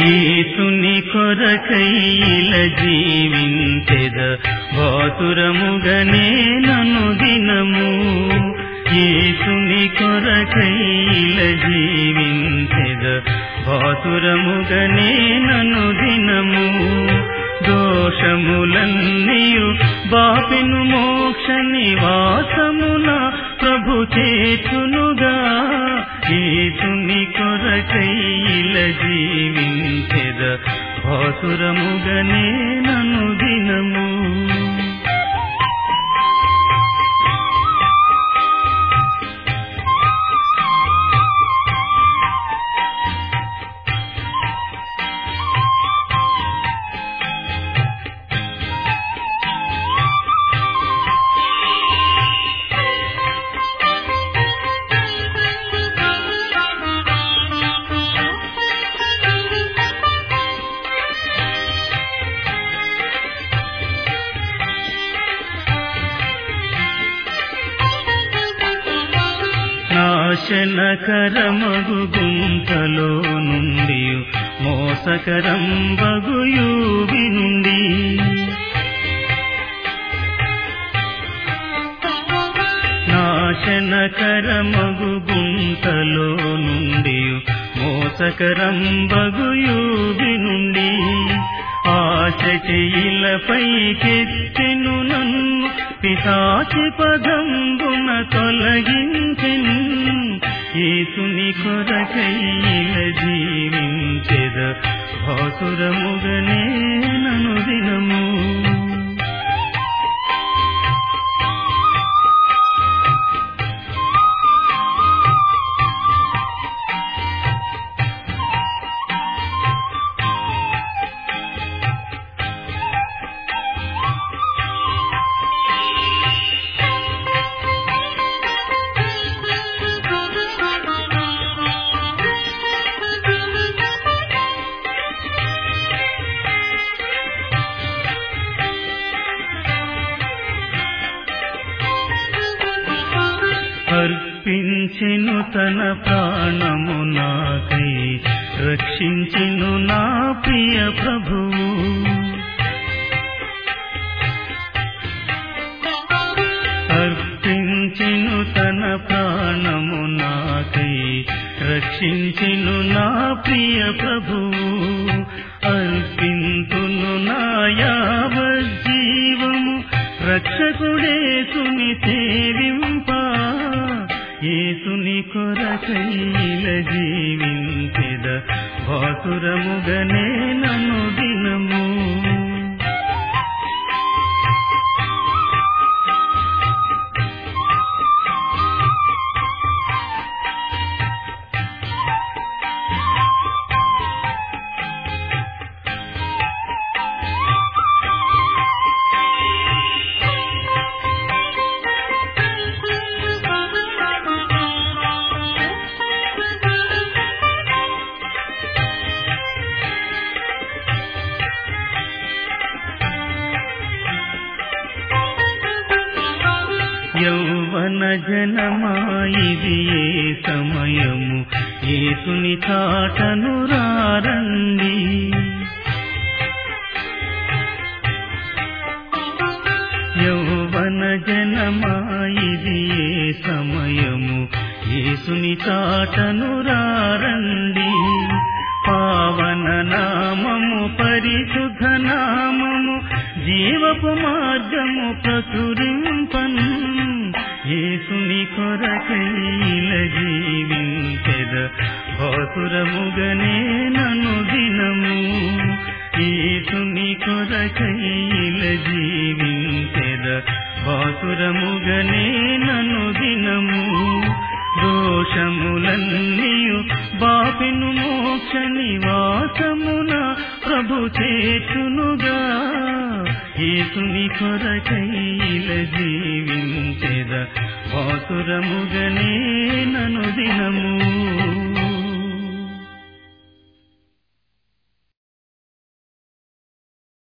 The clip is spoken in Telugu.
ఈసుని కొరకైల జీవించెద భాతురముగనే నను దినము ఈసుని కొరకైల జీవించెద భాతురముగనే నను దినము దోషములన్నీయు బాపెను మోక్ష నివాసమున ప్రభు చేతునుగా ఈసుని కొరకైల జీవించెద భాసురముగనే నను దినము నాశనకరమగు గుంతలో నుండి మోసకరం బగుయూవి నుండి నాశనకరమగు గుంతలో నుండి మోసకరం బగుయూవి నుండి ఆశటిలపై కెత్తెను నన్ను పిశాచి పదంబున తొలగించెను ఏసుని కొరకైల జీవించెద భాసురముగనే నను దినము అర్పించెను తన ప్రాణము నాకై రక్షించెను నా ప్రియ ప్రభువు అర్పించెను తన ప్రాణము నాకై రక్షించెను నా ప్రియ ప్రభువు అర్పింతును నా యావజ్జీవము రక్షకుడే సుని సేవింప ఏసుని కొరకైల జీవించెద భాసురముగనే నన్ను దినము యౌవన జనమాయిది ఏ సమయము ఏసుని చాటను రారండి యౌవన జనమాయిది ఏ సమయము ఏసుని చాటను రారండి పావన నామము పరిశుద్ధ నామము జీవపు మార్గము ప్రచురింపన్ ఏసుని కొరకైల జీవించెద భాసురముగనే నను దినము ఏసుని కొరకైల జీవించెద భాసురముగనే నను దినము దోషములన్నీయు బాపెను మోక్ష నివాసమున ప్రభు చేతునుగా ఏసుని కొరకైల జీవించెద భాసురముగనే నను దినము